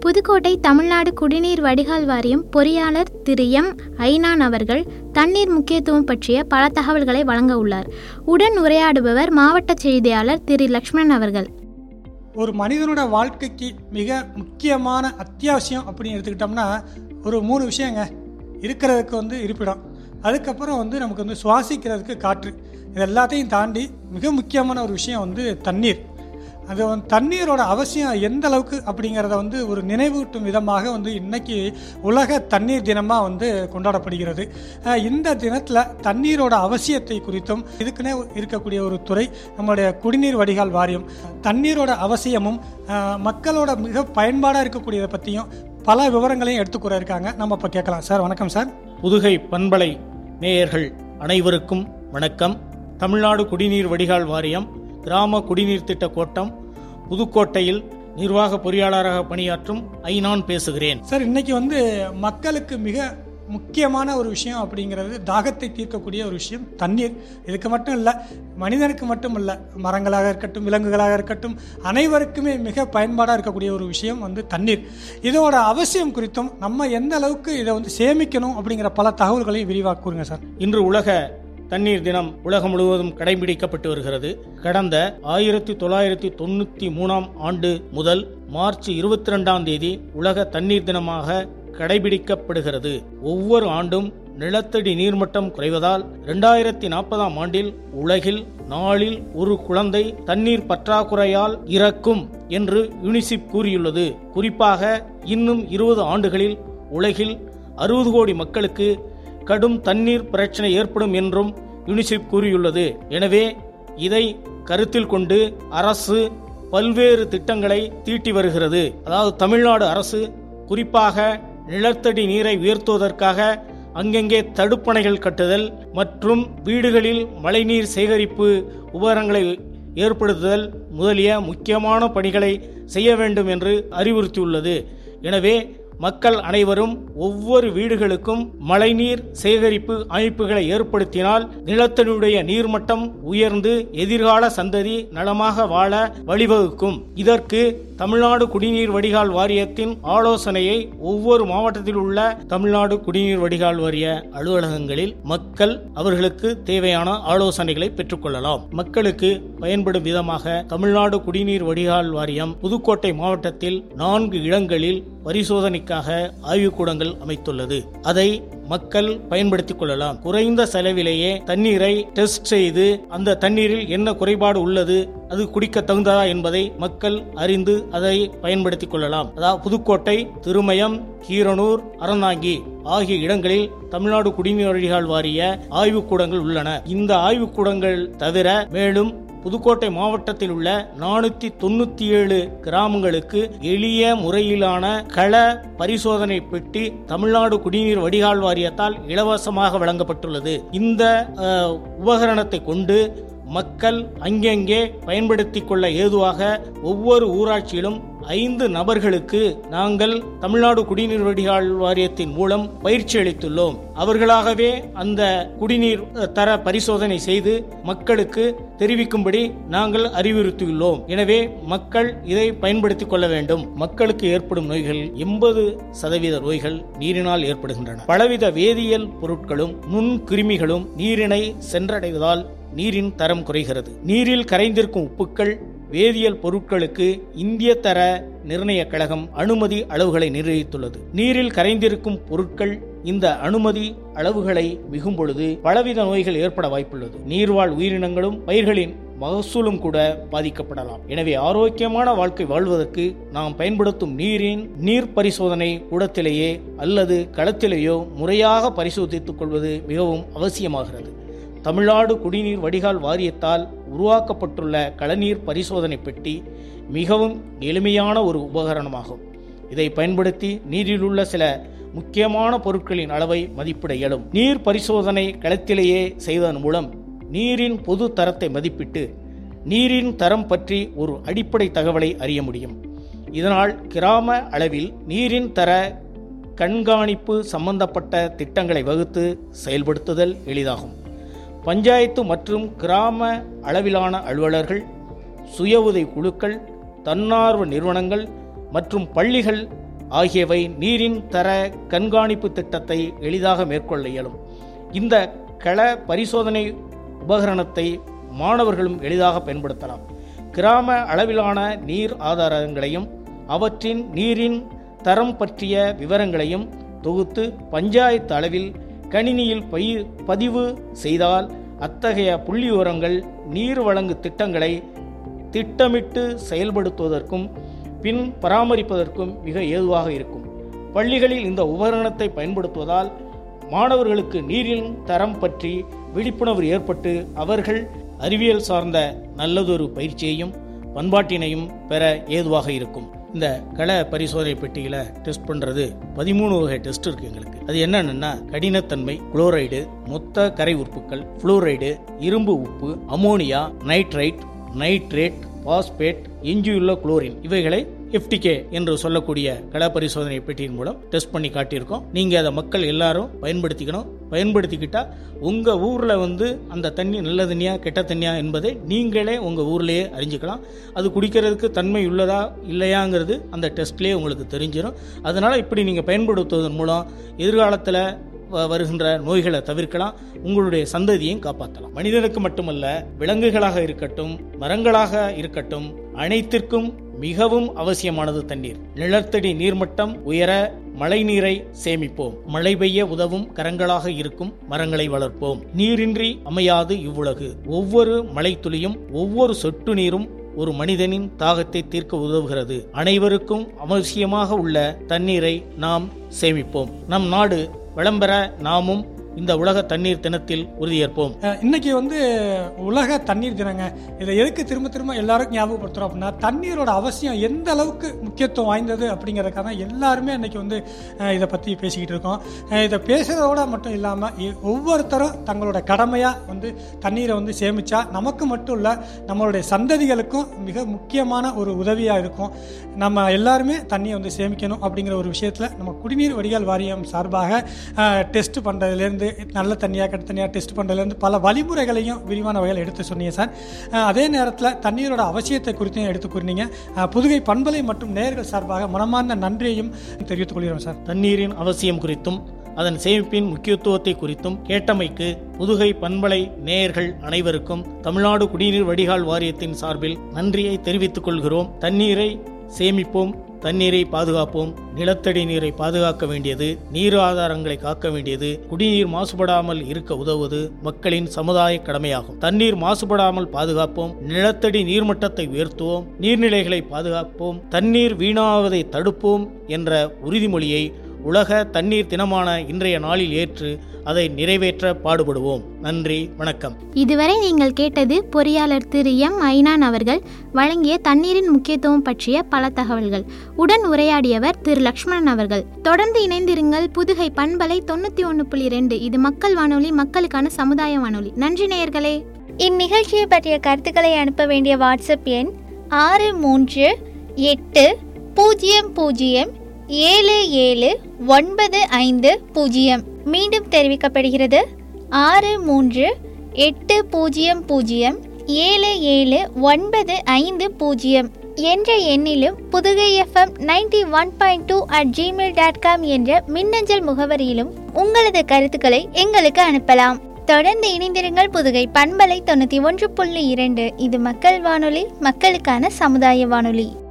புதுக்கோட்டை தமிழ்நாடு குடிநீர் வடிகால் வாரியம் பொறியாளர் திரு எம் ஐனான் அவர்கள் தண்ணீர் முக்கியத்துவம் பற்றிய பல தகவல்களை வழங்க உள்ளார் உடன் உரையாடுபவர் மாவட்ட செய்தியாளர் திரு லக்ஷ்மணன் அவர்கள் ஒரு மனிதனோட வாழ்க்கைக்கு மிக முக்கியமான அத்தியாவசியம் அப்படின்னு எடுத்துக்கிட்டோம்னா ஒரு மூணு விஷயங்க இருக்கிறதுக்கு வந்து இருப்பிடம் அதுக்கப்புறம் வந்து நமக்கு வந்து சுவாசிக்கிறதுக்கு காற்று இது எல்லாத்தையும் தாண்டி மிக முக்கியமான ஒரு விஷயம் வந்து தண்ணீர் அது வந்து தண்ணீரோட அவசியம் எந்த அளவுக்கு அப்படிங்கிறத வந்து ஒரு நினைவூட்டும் விதமாக வந்து இன்னைக்கு உலக தண்ணீர் தினமாக வந்து கொண்டாடப்படுகிறது அஹ் இந்த தினத்தில் தண்ணீரோட அவசியத்தை குறித்தும் இதுக்குன்னே இருக்கக்கூடிய ஒரு துறை நம்மளுடைய குடிநீர் வடிகால் வாரியம் தண்ணீரோட அவசியமும் அஹ் மக்களோட மிக பயன்பாடாக இருக்கக்கூடியதை பற்றியும் பல விவரங்களையும் எடுத்துக்கூற இருக்காங்க நம்ம இப்போ கேட்கலாம் சார் வணக்கம் சார் புதுகை பண்பலை நேயர்கள் அனைவருக்கும் வணக்கம் தமிழ்நாடு குடிநீர் வடிகால் வாரியம் கிராம குடிநீர் திட்ட கோட்டம் புதுக்கோட்டையில் நிர்வாக பொறியாளராக பணியாற்றும் ஐநான் பேசுகிறேன் சார் இன்னைக்கு வந்து மக்களுக்கு மிக முக்கியமான ஒரு விஷயம் அப்படிங்கிறது தாகத்தை தீர்க்கக்கூடிய ஒரு விஷயம் தண்ணீர் இதுக்கு மட்டும் இல்லை மனிதனுக்கு மட்டும் இல்லை மரங்களாக இருக்கட்டும் விலங்குகளாக இருக்கட்டும் அனைவருக்குமே மிக பயன்பாடாக இருக்கக்கூடிய ஒரு விஷயம் வந்து தண்ணீர் இதோட அவசியம் குறித்தும் நம்ம எந்த அளவுக்கு இதை வந்து சேமிக்கணும் அப்படிங்கிற பல தகவல்களையும் விரிவாக கூறுங்க சார் இன்று உலக தண்ணீர் தினம் உலகம் முழுவதும் கடைபிடிக்கப்பட்டு வருகிறது கடந்த ஆயிரத்தி தொள்ளாயிரத்தி தொண்ணூத்தி மூணாம் ஆண்டு முதல் மார்ச் இருபத்தி ரெண்டாம் தேதி உலக தண்ணீர் தினமாக கடைபிடிக்கப்படுகிறது ஒவ்வொரு ஆண்டும் நிலத்தடி நீர்மட்டம் குறைவதால் இரண்டாயிரத்தி நாற்பதாம் ஆண்டில் உலகில் நாளில் ஒரு குழந்தை தண்ணீர் பற்றாக்குறையால் இறக்கும் என்று யுனிசெஃப் கூறியுள்ளது குறிப்பாக இன்னும் இருபது ஆண்டுகளில் உலகில் அறுபது கோடி மக்களுக்கு கடும் தண்ணீர் பிரச்சனை ஏற்படும் என்றும் யுனிசெஃப் கூறியுள்ளது எனவே இதை கருத்தில் கொண்டு அரசு பல்வேறு திட்டங்களை தீட்டி வருகிறது அதாவது தமிழ்நாடு அரசு குறிப்பாக நிலத்தடி நீரை உயர்த்துவதற்காக அங்கங்கே தடுப்பணைகள் கட்டுதல் மற்றும் வீடுகளில் மழைநீர் சேகரிப்பு உபகரணங்களை ஏற்படுத்துதல் முதலிய முக்கியமான பணிகளை செய்ய வேண்டும் என்று அறிவுறுத்தியுள்ளது எனவே மக்கள் அனைவரும் ஒவ்வொரு வீடுகளுக்கும் மழைநீர் சேகரிப்பு அமைப்புகளை ஏற்படுத்தினால் நிலத்தினுடைய நீர்மட்டம் உயர்ந்து எதிர்கால சந்ததி நலமாக வாழ வழிவகுக்கும் இதற்கு தமிழ்நாடு குடிநீர் வடிகால் வாரியத்தின் ஆலோசனையை ஒவ்வொரு மாவட்டத்தில் உள்ள தமிழ்நாடு குடிநீர் வடிகால் வாரிய அலுவலகங்களில் மக்கள் அவர்களுக்கு தேவையான ஆலோசனைகளை பெற்றுக்கொள்ளலாம் மக்களுக்கு பயன்படும் விதமாக தமிழ்நாடு குடிநீர் வடிகால் வாரியம் புதுக்கோட்டை மாவட்டத்தில் நான்கு இடங்களில் பரிசோதனைக்காக ஆய்வுக்கூடங்கள் அமைத்துள்ளது அதை மக்கள் பயன்படுத்திக் கொள்ளலாம் குறைந்த செலவிலேயே தண்ணீரை டெஸ்ட் செய்து அந்த தண்ணீரில் என்ன குறைபாடு உள்ளது அது குடிக்க தகுந்ததா என்பதை மக்கள் அறிந்து அதை பயன்படுத்திக் கொள்ளலாம் அதாவது புதுக்கோட்டை திருமயம் கீரனூர் அறந்தாங்கி ஆகிய இடங்களில் தமிழ்நாடு குடிநீர் வழிகால் வாரிய ஆய்வுக்கூடங்கள் உள்ளன இந்த ஆய்வுக்கூடங்கள் தவிர மேலும் புதுக்கோட்டை மாவட்டத்தில் உள்ள நானூத்தி தொண்ணூத்தி ஏழு கிராமங்களுக்கு எளிய முறையிலான கள பரிசோதனை பெட்டி தமிழ்நாடு குடிநீர் வடிகால் வாரியத்தால் இலவசமாக வழங்கப்பட்டுள்ளது இந்த அஹ், உபகரணத்தை கொண்டு மக்கள் அங்கங்கே பயன்படுத்திக் கொள்ள ஏதுவாக ஒவ்வொரு ஊராட்சியிலும் ஐந்து நபர்களுக்கு நாங்கள் தமிழ்நாடு குடிநீர் வடிகால் வாரியத்தின் மூலம் பயிற்சி அளித்துள்ளோம் அவர்களாகவே அந்த குடிநீர் அஹ், தர பரிசோதனை செய்து மக்களுக்கு தெரிவிக்கும்படி நாங்கள் அறிவுறுத்தியுள்ளோம் எனவே மக்கள் இதை பயன்படுத்திக் கொள்ள வேண்டும் மக்களுக்கு ஏற்படும் நோய்கள் எண்பது சதவீத நோய்கள் நீரினால் ஏற்படுகின்றன பலவித வேதியியல் பொருட்களும் நுண்கிருமிகளும் நீரினை சென்றடைவதால் நீரின் தரம் குறைகிறது நீரில் கரைந்திருக்கும் உப்புக்கள் வேதியியல் பொருட்களுக்கு இந்திய தர நிர்ணய கழகம் அனுமதி அளவுகளை நிர்ணயித்துள்ளது நீரில் கரைந்திருக்கும் பொருட்கள் இந்த அனுமதி அளவுகளை மிகும் பொழுது பலவித நோய்கள் ஏற்பட வாய்ப்புள்ளது நீர்வாழ் உயிரினங்களும் பயிர்களின் மகசூலும் கூட பாதிக்கப்படலாம் எனவே ஆரோக்கியமான வாழ்க்கை வாழ்வதற்கு நாம் பயன்படுத்தும் நீரின் நீர் பரிசோதனை கூடத்திலேயே அல்லது களத்திலேயோ முறையாக பரிசோதித்துக் கொள்வது மிகவும் அவசியமாகிறது தமிழ்நாடு குடிநீர் வடிகால் வாரியத்தால் உருவாக்கப்பட்டுள்ள களநீர் பரிசோதனை பெட்டி மிகவும் எளிமையான ஒரு உபகரணமாகும் இதை பயன்படுத்தி நீரில் உள்ள சில முக்கியமான பொருட்களின் அளவை மதிப்பிட இயலும் நீர் பரிசோதனை களத்திலேயே செய்வதன் மூலம் நீரின் பொது தரத்தை மதிப்பிட்டு நீரின் தரம் பற்றி ஒரு அடிப்படை தகவலை அறிய முடியும் இதனால் கிராம அளவில் நீரின் தர கண்காணிப்பு சம்பந்தப்பட்ட திட்டங்களை வகுத்து செயல்படுத்துதல் எளிதாகும் பஞ்சாயத்து மற்றும் கிராம அளவிலான அலுவலர்கள் சுய உதவி குழுக்கள் தன்னார்வ நிறுவனங்கள் மற்றும் பள்ளிகள் ஆகியவை நீரின் தர கண்காணிப்பு திட்டத்தை எளிதாக மேற்கொள்ள இயலும் இந்த கள பரிசோதனை உபகரணத்தை மாணவர்களும் எளிதாக பயன்படுத்தலாம் கிராம அளவிலான நீர் ஆதாரங்களையும் அவற்றின் நீரின் தரம் பற்றிய விவரங்களையும் தொகுத்து பஞ்சாயத்து அளவில் கணினியில் பயிர் பதிவு செய்தால் அத்தகைய புள்ளி விவரங்கள் நீர் வழங்கு திட்டங்களை திட்டமிட்டு செயல்படுத்துவதற்கும் பின் பராமரிப்பதற்கும் மிக ஏதுவாக இருக்கும் பள்ளிகளில் இந்த உபகரணத்தை பயன்படுத்துவதால் மாணவர்களுக்கு நீரின் தரம் பற்றி விழிப்புணர்வு ஏற்பட்டு அவர்கள் அறிவியல் சார்ந்த நல்லதொரு பயிற்சியையும் பண்பாட்டினையும் பெற ஏதுவாக இருக்கும் இந்த கள பரிசோதனை பெட்டியில டெஸ்ட் பண்றது பதிமூணு வகை டெஸ்ட் இருக்கு எங்களுக்கு அது என்னன்னா கடினத்தன்மை குளோரைடு மொத்த கரை உறுப்புகள் புளோரைடு இரும்பு உப்பு அமோனியா நைட்ரைட் நைட்ரேட் பாஸ்பேட் எஞ்சியுள்ள குளோரின் இவைகளை எஃப்டிகே என்று சொல்லக்கூடிய கள பரிசோதனை பெட்டியின் மூலம் டெஸ்ட் பண்ணி காட்டியிருக்கோம் நீங்க அதை மக்கள் எல்லாரும் பயன்படுத்திக்கணும் பயன்படுத்திக்கிட்டா உங்க ஊர்ல வந்து அந்த தண்ணி நல்ல தண்ணியா கெட்ட தண்ணியா என்பதை நீங்களே உங்க ஊர்லயே அறிஞ்சுக்கலாம் அது குடிக்கிறதுக்கு தன்மை உள்ளதா இல்லையாங்கிறது அந்த டெஸ்ட்லேயே உங்களுக்கு தெரிஞ்சிடும் அதனால இப்படி நீங்க பயன்படுத்துவதன் மூலம் எதிர்காலத்தில் வ- வருகின்ற நோய்களை தவிர்க்கலாம் உங்களுடைய சந்ததியையும் காப்பாற்றலாம் மனிதனுக்கு மட்டுமல்ல விலங்குகளாக இருக்கட்டும் மரங்களாக இருக்கட்டும் அனைத்திற்கும் மிகவும் அவசியமானது தண்ணீர் நிலத்தடி நீர்மட்டம் உயர மழை நீரை சேமிப்போம் மழை பெய்ய உதவும் கரங்களாக இருக்கும் மரங்களை வளர்ப்போம் நீரின்றி அமையாது இவ்வுலகு ஒவ்வொரு மழைத்துளியும் ஒவ்வொரு சொட்டு நீரும் ஒரு மனிதனின் தாகத்தை தீர்க்க உதவுகிறது அனைவருக்கும் அவசியமாக உள்ள தண்ணீரை நாம் சேமிப்போம் நம் நாடு விளம்பர நாமும் இந்த உலக தண்ணீர் தினத்தில் உறுதியேற்போம் அஹ் இன்னைக்கு வந்து உலக தண்ணீர் தினங்க இதை எதுக்கு திரும்ப திரும்ப எல்லாருக்கும் ஞாபகப்படுத்துறோம் அப்படின்னா தண்ணீரோட அவசியம் எந்த அளவுக்கு முக்கியத்துவம் வாய்ந்தது அப்படிங்கிறதுக்காக தான் எல்லாருமே இன்னைக்கு வந்து அஹ் இதை பற்றி பேசிக்கிட்டு இருக்கோம் அஹ் இதை பேசுகிறதோட மட்டும் இல்லாமல் ஒவ்வொருத்தரும் தங்களோட கடமையாக வந்து தண்ணீரை வந்து சேமிச்சா நமக்கு மட்டும் இல்லை நம்மளுடைய சந்ததிகளுக்கும் மிக முக்கியமான ஒரு உதவியாக இருக்கும் நம்ம எல்லாருமே தண்ணியை வந்து சேமிக்கணும் அப்படிங்கிற ஒரு விஷயத்தில் நம்ம குடிநீர் வடிகால் வாரியம் சார்பாக டெஸ்ட் பண்ணுறதுலேருந்து நல்ல தண்ணியாக கெட்ட தண்ணியாக டெஸ்ட் பண்ணுறதுலேருந்து பல வழிமுறைகளையும் விரிவான வகையில் எடுத்து சொன்னீங்க சார் அஹ், அதே நேரத்தில் தண்ணீரோட அவசியத்தை குறித்தும் எடுத்து கூறினீங்க அஹ், புதுகை பண்பலை மற்றும் நேர்கள் சார்பாக மனமார்ந்த நன்றியையும் தெரிவித்துக் கொள்கிறோம் சார் தண்ணீரின் அவசியம் குறித்தும் அதன் சேமிப்பின் முக்கியத்துவத்தை குறித்தும் கேட்டமைக்கு புதுகை பண்பலை நேயர்கள் அனைவருக்கும் தமிழ்நாடு குடிநீர் வடிகால் வாரியத்தின் சார்பில் நன்றியை தெரிவித்துக் கொள்கிறோம் தண்ணீரை சேமிப்போம் தண்ணீரை பாதுகாப்போம் நிலத்தடி நீரை பாதுகாக்க வேண்டியது நீர் ஆதாரங்களை காக்க வேண்டியது குடிநீர் மாசுபடாமல் இருக்க உதவுவது மக்களின் சமுதாய கடமையாகும் தண்ணீர் மாசுபடாமல் பாதுகாப்போம் நிலத்தடி நீர்மட்டத்தை உயர்த்துவோம் நீர்நிலைகளை பாதுகாப்போம் தண்ணீர் வீணாவதை தடுப்போம் என்ற உறுதிமொழியை உலக தண்ணீர் தினமான இன்றைய நாளில் ஏற்று அதை நிறைவேற்ற பாடுபடுவோம் நன்றி வணக்கம் இதுவரை நீங்கள் கேட்டது பொறியாளர் திரு எம் ஐனான் அவர்கள் வழங்கிய தண்ணீரின் முக்கியத்துவம் பற்றிய பல தகவல்கள் உடன் உரையாடியவர் திரு லக்ஷ்மணன் அவர்கள் தொடர்ந்து இணைந்திருங்கள் புதுகை பண்பலை தொண்ணூற்றி ஒன்று புள்ளி ரெண்டு இது மக்கள் வானொலி மக்களுக்கான சமுதாய வானொலி நன்றி நேயர்களே இந்நிகழ்ச்சியை பற்றிய கருத்துக்களை அனுப்ப வேண்டிய வாட்ஸ்அப் எண் ஆறு மூன்று எட்டு பூஜ்ஜியம் பூஜ்ஜியம் ஏழு ஏழு ஒன்பது ஐந்து பூஜ்ஜியம் மீண்டும் தெரிவிக்கப்படுகிறது ஆறு மூன்று எட்டு பூஜ்ஜியம் பூஜ்ஜியம் ஏழு ஏழு ஒன்பது ஐந்து பூஜ்ஜியம் என்ற எண்ணிலும் Pudugai FM ninety one point two at Gmail dot com என்ற மின்னஞ்சல் முகவரியிலும் உங்களது கருத்துக்களை எங்களுக்கு அனுப்பலாம் தொடர்ந்து இணைந்திருங்கள் புதுகை பண்பலை தொண்ணூற்றி ஒன்று புள்ளி இரண்டு இது மக்கள் வானொலி மக்களுக்கான சமுதாய வானொலி